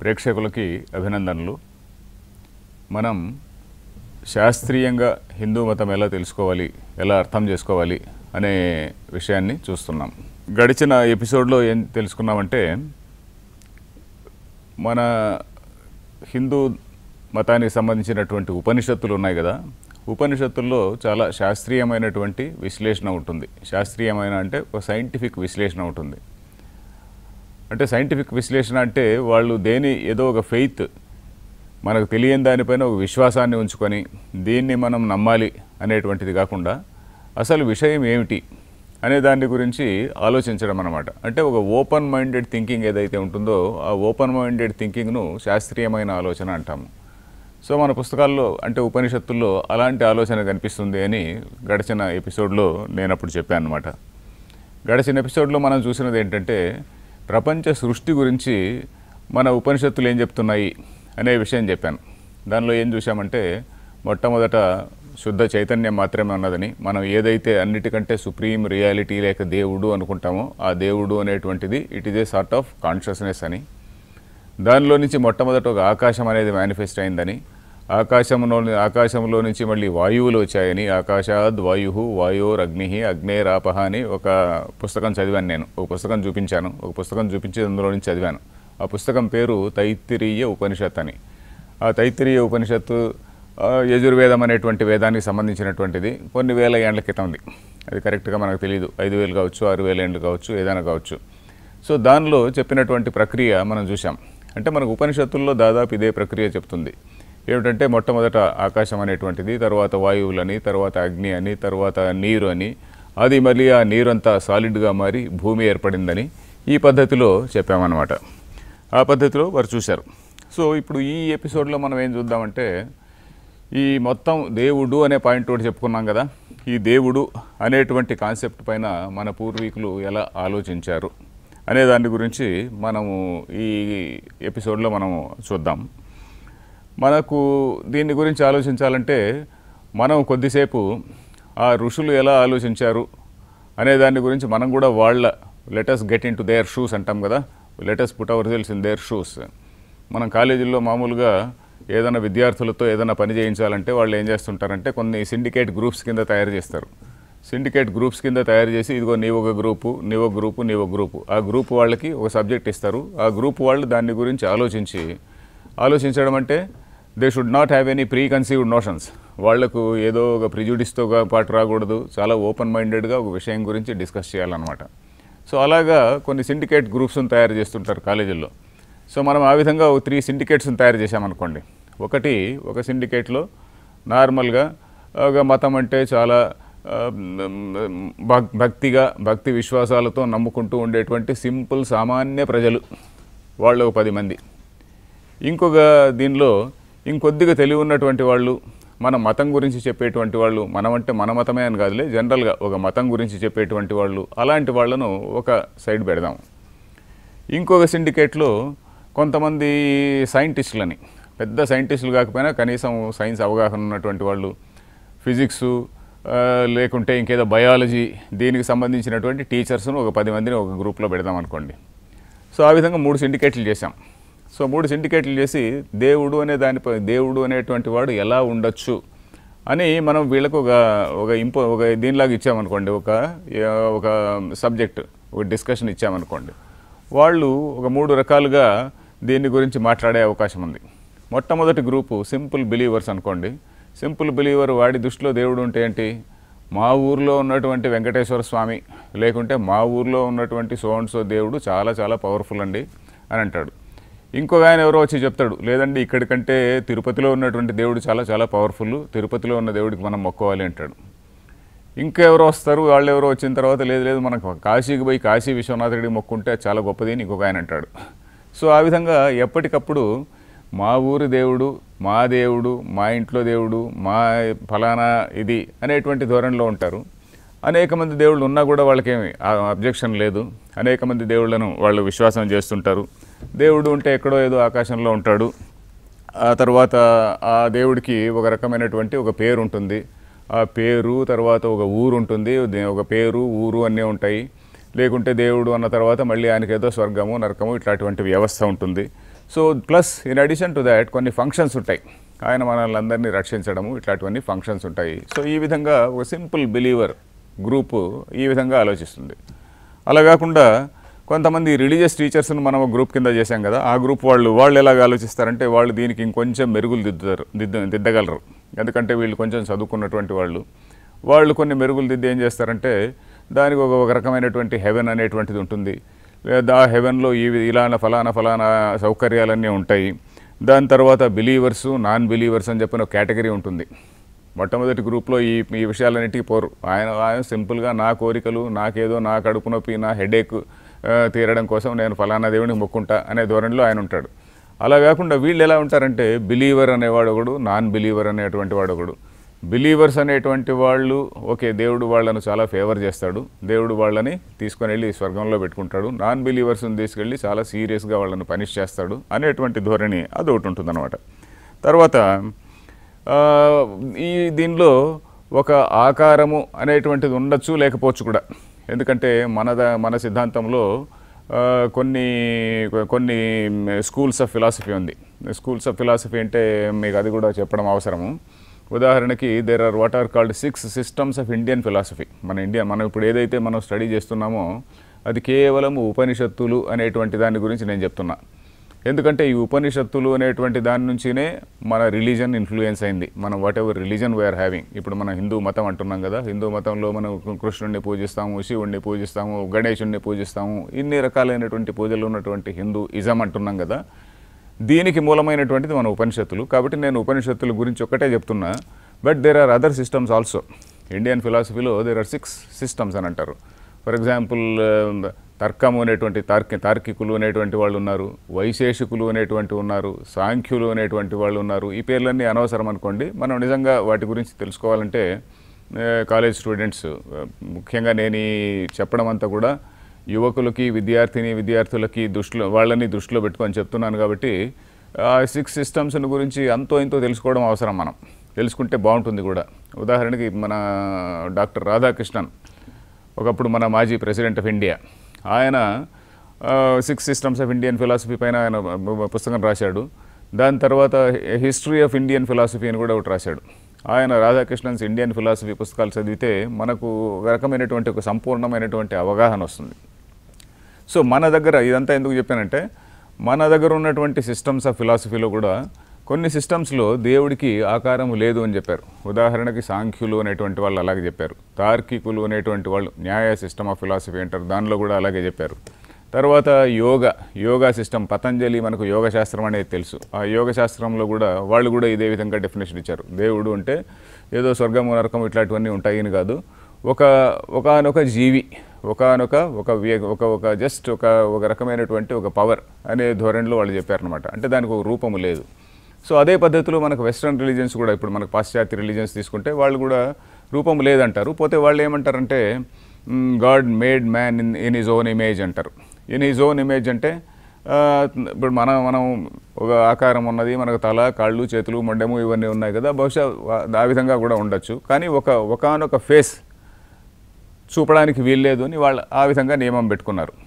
ప్రేక్షకులకి అభినందనలు మనం శాస్త్రీయంగా హిందూ మతం ఎలా తెలుసుకోవాలి ఎలా అర్థం చేసుకోవాలి అనే విషయాన్ని చూస్తున్నాం గడిచిన ఎపిసోడ్లో ఏం తెలుసుకున్నామంటే మన హిందూ మతానికి సంబంధించినటువంటి ఉపనిషత్తులు ఉన్నాయి కదా ఉపనిషత్తుల్లో చాలా శాస్త్రీయమైనటువంటి విశ్లేషణ ఉంటుంది శాస్త్రీయమైన అంటే ఒక సైంటిఫిక్ విశ్లేషణ ఉంటుంది అంటే సైంటిఫిక్ విశ్లేషణ అంటే వాళ్ళు దేని ఏదో ఒక ఫెయిత్ మనకు తెలియని దానిపైన ఒక విశ్వాసాన్ని ఉంచుకొని దీన్ని మనం నమ్మాలి అనేటువంటిది కాకుండా అసలు విషయం ఏమిటి అనే దాని గురించి ఆలోచించడం అనమాట అంటే ఒక ఓపెన్ మైండెడ్ థింకింగ్ ఏదైతే ఉంటుందో ఆ ఓపెన్ మైండెడ్ థింకింగ్ను శాస్త్రీయమైన ఆలోచన అంటాము సో మన పుస్తకాల్లో అంటే ఉపనిషత్తుల్లో అలాంటి ఆలోచన కనిపిస్తుంది అని గడిచిన ఎపిసోడ్లో నేను అప్పుడు చెప్పాను అనమాట గడిచిన ఎపిసోడ్లో మనం చూసినది ఏంటంటే ప్రపంచ సృష్టి గురించి మన ఉపనిషత్తులు ఏం చెప్తున్నాయి అనే విషయం చెప్పాను దానిలో ఏం చూసామంటే మొట్టమొదట శుద్ధ చైతన్యం మాత్రమే ఉన్నదని మనం ఏదైతే అన్నిటికంటే సుప్రీం రియాలిటీ లేక దేవుడు అనుకుంటామో ఆ దేవుడు అనేటువంటిది it is a sort of consciousness అని దానిలో నుంచి మొట్టమొదట ఒక ఆకాశం అనేది మేనిఫెస్ట్ అయిందని ఆకాశంలో ఆకాశంలో నుంచి మళ్ళీ వాయువులు వచ్చాయని ఆకాశాద్ వాయు వాయోర్ అగ్ని అగ్నేరాపహ అని ఒక పుస్తకం చదివాను నేను ఒక పుస్తకం చూపించాను ఒక పుస్తకం చూపించి అందులో నుంచి చదివాను ఆ పుస్తకం పేరు తైత్తిరీయ ఉపనిషత్ అని ఆ తైత్తిరీయ ఉపనిషత్తు ఆ, యజుర్వేదం అనేటువంటి వేదానికి సంబంధించినటువంటిది కొన్ని వేల ఏండ్ల క్రితంది అది కరెక్ట్గా మనకు తెలియదు ఐదు వేలు కావచ్చు ఆరు వేల ఏండ్లు కావచ్చు ఏదైనా కావచ్చు సో దానిలో చెప్పినటువంటి ప్రక్రియ మనం చూసాం అంటే మనకు ఉపనిషత్తుల్లో దాదాపు ఇదే ప్రక్రియ చెప్తుంది ఏమిటంటే మొట్టమొదట ఆకాశం అనేటువంటిది తర్వాత వాయువులని తర్వాత అగ్ని అని తర్వాత నీరు అని అది మళ్ళీ ఆ నీరంతా సాలిడ్గా మారి భూమి ఏర్పడిందని ఈ పద్ధతిలో చెప్పామన్నమాట ఆ పద్ధతిలో వారు చూశారు సో ఇప్పుడు ఈ ఎపిసోడ్లో మనం ఏం చూద్దామంటే ఈ మొత్తం దేవుడు అనే పాయింట్ ఒకటి చెప్పుకున్నాం కదా ఈ దేవుడు అనేటువంటి కాన్సెప్ట్ పైన మన పూర్వీకులు ఎలా ఆలోచించారు అనే దాని గురించి మనము ఈ ఎపిసోడ్లో మనము చూద్దాం మనకు దీని గురించి ఆలోచించాలంటే మనం కొద్దిసేపు ఆ ఋషులు ఎలా ఆలోచించారు అనే దాని గురించి మనం కూడా వాళ్ళ let us get into their shoes అంటాం కదా let us put ourselves in their shoes మనం కాలేజీల్లో మామూలుగా ఏదైనా విద్యార్థులతో ఏదైనా పని చేయించాలంటే వాళ్ళు ఏం చేస్తుంటారంటే కొన్ని సిండికేట్ గ్రూప్స్ కింద తయారు చేస్తారు సిండికేట్ గ్రూప్స్ కింద తయారు చేసి ఇదిగో నీవు ఒక గ్రూపు నీవు ఒక గ్రూపు నీవు ఒక గ్రూపు ఆ గ్రూప్ వాళ్ళకి ఒక సబ్జెక్ట్ ఇస్తారు ఆ గ్రూప్ వాళ్ళు దాని గురించి ఆలోచించి ఆలోచించడం అంటే they should not have any preconceived notions వాళ్లకు ఏదో ఒక ప్రిజుడిస్తో పాటు రాకూడదు చాలా ఓపెన్ మైండెడ్గా ఒక విషయం గురించి డిస్కస్ చేయాలన్నమాట సో అలాగా కొన్ని సిండికేట్ గ్రూప్స్ని తయారు చేస్తుంటారు కాలేజీల్లో సో మనం ఆ విధంగా ఒక త్రీ సిండికేట్స్ని తయారు చేశామనుకోండి ఒకటి ఒక సిండికేట్లో నార్మల్గా ఒక మతం అంటే చాలా ఆ, భక్- భక్తిగా భక్తి విశ్వాసాలతో నమ్ముకుంటూ ఉండేటువంటి సింపుల్ సామాన్య ప్రజలు వాళ్ళు ఒక పది మంది ఇంకొక దీనిలో ఇంకొద్దిగా తెలివి ఉన్నటువంటి వాళ్ళు మన మతం గురించి చెప్పేటువంటి వాళ్ళు మనం అంటే మన మతమే అని కాదులే జనరల్గా ఒక మతం గురించి చెప్పేటువంటి వాళ్ళు అలాంటి వాళ్ళను ఒక సైడ్ పెడదాం ఇంకొక సిండికేట్లో కొంతమంది సైంటిస్టులని పెద్ద సైంటిస్టులు కాకపోయినా కనీసం సైన్స్ అవగాహన ఉన్నటువంటి వాళ్ళు ఫిజిక్స్ ఆ, లేకుంటే ఇంకేదో బయాలజీ దీనికి సంబంధించినటువంటి టీచర్స్ను ఒక పది మందిని ఒక గ్రూప్లో పెడదాం అనుకోండి సో ఆ విధంగా మూడు సిండికేట్లు చేశాం సో మూడు సిండికేట్లు చేసి దేవుడు అనే దానిపై దేవుడు అనేటువంటి వాడు ఎలా ఉండొచ్చు అని మనం వీళ్ళకు ఒక ఒక ఇంపో ఒక దీనిలాగా ఇచ్చామనుకోండి ఒక ఆ, ఒక సబ్జెక్ట్ ఒక డిస్కషన్ ఇచ్చామనుకోండి వాళ్ళు ఒక మూడు రకాలుగా దీని గురించి మాట్లాడే అవకాశం ఉంది మొట్టమొదటి గ్రూపు సింపుల్ బిలీవర్స్ అనుకోండి సింపుల్ బిలీవర్ వాడి దృష్టిలో దేవుడు ఉంటే ఏంటి మా ఊర్లో ఉన్నటువంటి వెంకటేశ్వర స్వామి లేకుంటే మా ఊర్లో ఉన్నటువంటి సో అండ్ సో దేవుడు చాలా చాలా పవర్ఫుల్ అండి అని అంటాడు ఇంకొక ఆయన ఎవరో వచ్చి చెప్తాడు లేదండి ఇక్కడికంటే తిరుపతిలో ఉన్నటువంటి దేవుడు చాలా చాలా పవర్ఫుల్ తిరుపతిలో ఉన్న దేవుడికి మనం మొక్కోవాలి అంటాడు ఇంకెవరో వస్తారు వాళ్ళు ఎవరో వచ్చిన తర్వాత లేదు లేదు మనకు కాశీకి పోయి కాశీ విశ్వనాథుడికి మొక్కుంటే అది చాలా గొప్పది అని ఇంకొక ఆయన అంటాడు సో ఆ విధంగా ఎప్పటికప్పుడు మా ఊరి దేవుడు మా దేవుడు మా ఇంట్లో దేవుడు మా ఫలానా ఇది అనేటువంటి ధోరణిలో ఉంటారు అనేక మంది దేవుళ్ళు ఉన్నా కూడా వాళ్ళకేమి అబ్జెక్షన్ లేదు అనేక మంది దేవుళ్ళను వాళ్ళు విశ్వాసం చేస్తుంటారు దేవుడు ఉంటే ఎక్కడో ఏదో ఆకాశంలో ఉంటాడు ఆ తర్వాత ఆ దేవుడికి ఒక రకమైనటువంటి ఒక పేరు ఉంటుంది ఆ పేరు తర్వాత ఒక ఊరు ఉంటుంది దే- ఒక పేరు ఊరు అన్నీ ఉంటాయి లేకుంటే దేవుడు అన్న తర్వాత మళ్ళీ ఆయనకి ఏదో స్వర్గము నరకము ఇట్లాంటి వ్యవస్థ ఉంటుంది so plus in addition to that కొన్ని ఫంక్షన్స్ ఉంటాయి ఆయన మనల్ని అందరినీ రక్షించడము ఇట్లాంటివన్నీ ఫంక్షన్స్ ఉంటాయి సో ఈ విధంగా ఒక సింపుల్ బిలీవర్ గ్రూపు ఈ విధంగా ఆలోచిస్తుంది అలా కాకుండా కొంతమంది రిలీజియస్ టీచర్స్ని మనం ఒక గ్రూప్ కింద చేశాం కదా ఆ గ్రూప్ వాళ్ళు వాళ్ళు ఎలాగ ఆలోచిస్తారంటే వాళ్ళు దీనికి ఇంకొంచెం మెరుగులు దిద్దుతారు దిద్ద దిద్దగలరు ఎందుకంటే వీళ్ళు కొంచెం చదువుకున్నటువంటి వాళ్ళు వాళ్ళు కొన్ని మెరుగులు దిద్ది ఏం చేస్తారంటే దానికి ఒక ఒక రకమైనటువంటి హెవెన్ అనేటువంటిది ఉంటుంది లేదా ఆ హెవెన్లో ఈ ఇలాన ఫలానా ఫలానా సౌకర్యాలన్నీ ఉంటాయి దాని తర్వాత బిలీవర్స్ నాన్ బిలీవర్స్ అని చెప్పిన ఒక కేటగిరీ ఉంటుంది మొట్టమొదటి గ్రూప్లో ఈ ఈ విషయాలన్నిటికీ పోరు ఆయన ఆయన సింపుల్గా నా కోరికలు నాకేదో నా కడుపు నొప్పి నా హెడేక్ తీరడం కోసం నేను ఫలానా దేవునికి మొక్కుంటా అనే ధోరణిలో ఆయన ఉంటాడు అలా కాకుండా వీళ్ళు ఎలా ఉంటారంటే బిలీవర్ అనేవాడు ఒకడు నాన్ బిలీవర్ అనేటువంటి వాడు ఒకడు బిలీవర్స్ అనేటువంటి వాళ్ళు ఓకే దేవుడు వాళ్ళను చాలా ఫేవర్ చేస్తాడు దేవుడు వాళ్ళని తీసుకొని వెళ్ళి స్వర్గంలో పెట్టుకుంటాడు నాన్ బిలీవర్స్ని తీసుకెళ్ళి చాలా సీరియస్గా వాళ్ళని పనిష్ చేస్తాడు అనేటువంటి ధోరణి అదొకటి ఉంటుందన్నమాట తర్వాత ఆ, ఈ దీనిలో ఒక ఆకారము అనేటువంటిది ఉండొచ్చు లేకపోవచ్చు కూడా ఎందుకంటే మన ద- మన సిద్ధాంతంలో ఆ, కొన్ని కొన్ని స్కూల్స్ ఆఫ్ ఫిలాసఫీ ఉంది స్కూల్స్ ఆఫ్ ఫిలాసఫీ అంటే మీకు అది కూడా చెప్పడం అవసరము ఉదాహరణకి there are what are called six systems of Indian philosophy మన ఇండియా మనం ఇప్పుడు ఏదైతే మనం స్టడీ చేస్తున్నామో అది కేవలం ఉపనిషత్తులు అనేటువంటి దాని గురించి నేను చెప్తున్నా ఎందుకంటే ఈ ఉపనిషత్తులు అనేటువంటి దాని నుంచినే మన రిలీజన్ ఇన్ఫ్లుయెన్స్ అయింది మనం whatever religion we are having ఇప్పుడు మన హిందూ మతం అంటున్నాం కదా హిందూ మతంలో మనం కృష్ణుడిని పూజిస్తాము శివుణ్ణి పూజిస్తాము గణేశుణ్ణి పూజిస్తాము ఇన్ని రకాలైనటువంటి పూజలు ఉన్నటువంటి హిందూ ఇజం అంటున్నాం కదా దీనికి మూలమైనటువంటిది మన ఉపనిషత్తులు కాబట్టి నేను ఉపనిషత్తుల గురించి ఒక్కటే చెప్తున్నా but there are other systems also Indian ఫిలాసఫీలో దేర్ ఆర్ సిక్స్ సిస్టమ్స్ అని అంటారు ఫర్ ఎగ్జాంపుల్ తర్కము అనేటువంటి తార్కి తార్కికులు అనేటువంటి వాళ్ళు ఉన్నారు వైశేషికులు అనేటువంటి ఉన్నారు సాంఖ్యులు అనేటువంటి వాళ్ళు ఉన్నారు ఈ పేర్లన్నీ అనవసరం అనుకోండి మనం నిజంగా వాటి గురించి తెలుసుకోవాలంటే ఆ, కాలేజ్ స్టూడెంట్స్ ఆ, ముఖ్యంగా నేను ఈ చెప్పడం అంతా కూడా యువకులకి విద్యార్థిని విద్యార్థులకి దృష్టిలో వాళ్ళని దృష్టిలో పెట్టుకొని చెప్తున్నాను కాబట్టి ఆ సిక్స్ సిస్టమ్స్ని గురించి అంతో ఇంతో తెలుసుకోవడం అవసరం మనం తెలుసుకుంటే బాగుంటుంది కూడా ఉదాహరణకి మన డాక్టర్ రాధాకృష్ణన్ ఒకప్పుడు మన మాజీ ప్రెసిడెంట్ ఆఫ్ ఇండియా ఆయన six systems of Indian philosophy పైన ఆయన బ- పుస్తకం రాశాడు దాని తర్వాత హిస్టరీ ఆఫ్ ఇండియన్ ఫిలాసఫీ అని కూడా ఒకటి రాశాడు ఆయన రాధాకృష్ణన్స్ ఇండియన్ ఫిలాసఫీ పుస్తకాలు చదివితే మనకు ఒక రకమైనటువంటి ఒక సంపూర్ణమైనటువంటి అవగాహన వస్తుంది సో మన దగ్గర ఇదంతా ఎందుకు చెప్పానంటే మన దగ్గర ఉన్నటువంటి సిస్టమ్స్ ఆఫ్ ఫిలాసఫీలో కూడా కొన్ని సిస్టమ్స్లో దేవుడికి ఆకారం లేదు అని చెప్పారు ఉదాహరణకి సాంఖ్యులు అనేటువంటి వాళ్ళు అలాగే చెప్పారు తార్కికులు అనేటువంటి వాళ్ళు న్యాయ సిస్టమ్ ఆఫ్ ఫిలాసఫీ అంటారు దానిలో కూడా అలాగే చెప్పారు తర్వాత యోగ యోగా సిస్టమ్ పతంజలి మనకు యోగ శాస్త్రం అనేది తెలుసు ఆ యోగ శాస్త్రంలో కూడా వాళ్ళు కూడా ఇదే విధంగా డెఫినేషన్ ఇచ్చారు దేవుడు అంటే ఏదో స్వర్గము నరకం ఇట్లాంటివన్నీ ఉంటాయని కాదు ఒక ఒకనొక జీవి ఒకనొక ఒక వే- ఒక ఒక జస్ట్ ఒక ఒక రకమైనటువంటి ఒక పవర్ అనే ధోరణిలో వాళ్ళు చెప్పారనమాట అంటే దానికి ఒక రూపము లేదు సో అదే పద్ధతిలో మనకు వెస్ట్రన్ రిలీజన్స్ కూడా ఇప్పుడు మనకు పాశ్చాత్య రిలీజన్స్ తీసుకుంటే వాళ్ళు కూడా రూపం లేదంటారు పోతే వాళ్ళు ఏమంటారంటే God made man in in his own image అంటారు ఇన్ హిజ్ ఓన్ ఇమేజ్ అంటే ఆ, ఇప్పుడు మనం మనం ఒక ఆకారం ఉన్నది మనకు తల కాళ్ళు చేతులు మొండెము ఇవన్నీ ఉన్నాయి కదా బహుశా వా- ఆ విధంగా కూడా ఉండొచ్చు కానీ ఒక ఒకనొక ఫేస్ చూపడానికి వీల్లేదు అని వాళ్ళు ఆ విధంగా నియమం పెట్టుకున్నారు